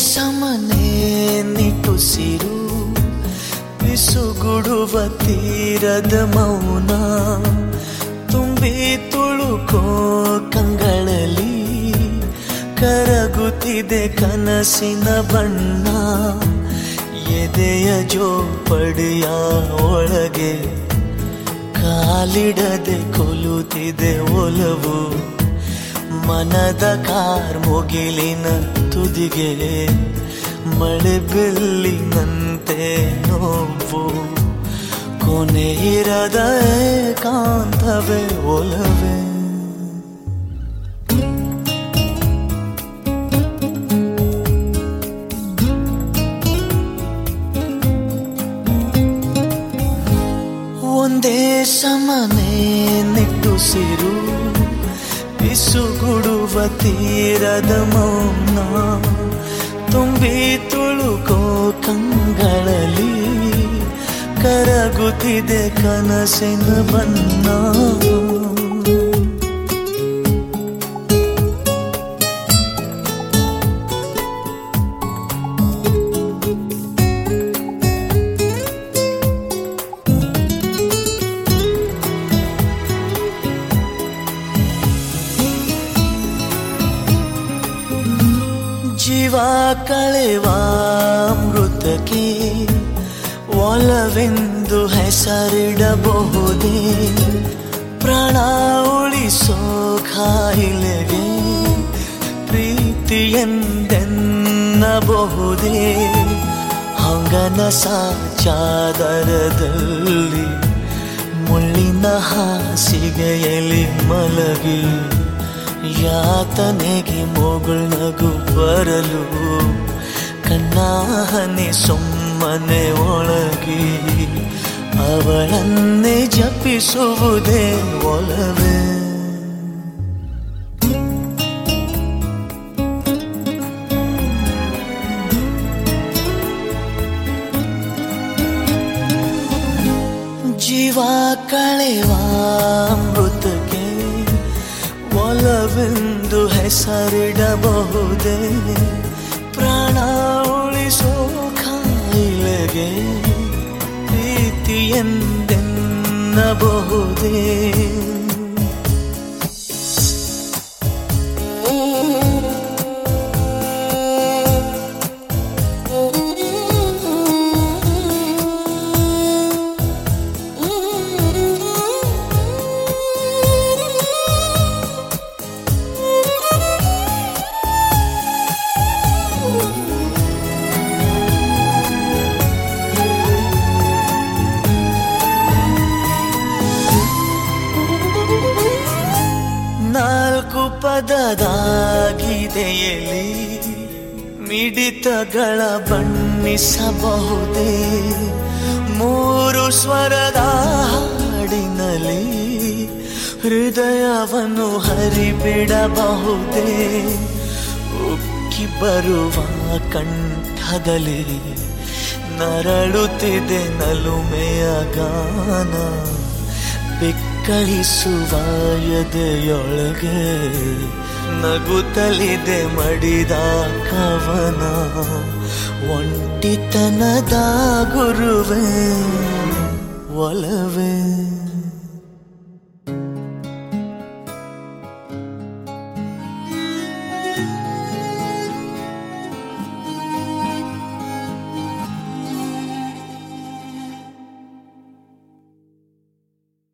ಸಮನೆ ನಿಟ್ಟುಸಿರು ಬಿಸುಗುಡುವ ತೀರದ ಮೌನ ತುಂಬಿ ತುಳುಕೋ ಕಂಗಳಲ್ಲಿ ಕರಗುತ್ತಿದೆ ಕನಸಿನ ಬಣ್ಣ ಎದೆಯ ಜೋಪಡಿಯ ಒಳಗೆ ಕಾಲಿಡದೆ ಕೊಲುತ್ತಿದೆ ಒಲವು ಮನದ ಕಾರ್ ಮುಗಿಲಿನ ತುದಿಗೆ ಮಳೆ ಬಿಲ್ಲಿನಂತೆ ನೋವು ಕೊನೆ ಇರದ ಕಾಂತವೇ ಒಲವೇ ಒಂದೇ ಸಮನೆ ನಿಟ್ಟುಸಿರು ಬಿಸುಗುಡುವ ತೀರದ ಮೌನ ತುಂಬಿ ತುಳುಕೋ ಕಂಗಳಲ್ಲಿ ಕರಗುತ್ತಿದೆ ಕನಸಿನ ಬಣ್ಣ ಜೀವ ಕಳೆವ ಅಮೃತಕ್ಕೆ ಒಲವೆಂದು ಹೆಸರಿಡಬಹುದೇ ಪ್ರಾಣ ಉಳಿಸೋ ಕಾಯಿಲೆಗೆ ಪ್ರೀತಿಯೆಂದೆನ್ನಬಹುದೇ ಹಂಗನ ಸಾಚಾದರದಲ್ಲಿ ಮುಳ್ಳಿನ ಹಾಸಿಗೆಯಲ್ಲಿ ಮಲಗಿ ಯಾತನೆಗೆ ಮೊಗಳನಗು ಬರಲು ಕಣ್ಣಾಹನೆ ಸುಮ್ಮನೆ ಒಳಗಿ ಅವಳನ್ನೇ ಜಪಿಸುವುದೇ ಒಲವೇ ಜೀವ ಕಳೆವ ಅಮೃತಕ್ಕೆ ಒಲವೆಂದು ಹೆಸರಿಡಬಹುದೇ ಪ್ರಾಣ ಉಳಿಸೋ ಕಾಯಿಲೆಗೆ ಪ್ರೀತಿಯೆಂದೆನ್ನಬಹುದೇ ನಾಲ್ಕು ಪದದ ಗೀತೆಯಲ್ಲಿ ಮಿಡಿತಗಳ ಬಣ್ಣಿಸಬಹುದೇ ಮೂರು ಸ್ವರದ ಹಾಡಿನಲ್ಲಿ ಹೃದಯವನ್ನು ಹರಿಬಿಡಬಹುದೇ ಉಕ್ಕಿ ಬರುವ ಕಂಠದಲ್ಲಿ ನರಳುತ್ತಿದೆ ನಲುಮೆಯ ಗಾನ ಬೆಕ್ಕಳಿಸುವ ಎದೆಯೊಳಗೆ ನಗುತ್ತಲಿದೆ ಮಡಿದ ಕವನ ಒಂಟಿತನದ ಗುರುವೇ ಒಲವೇ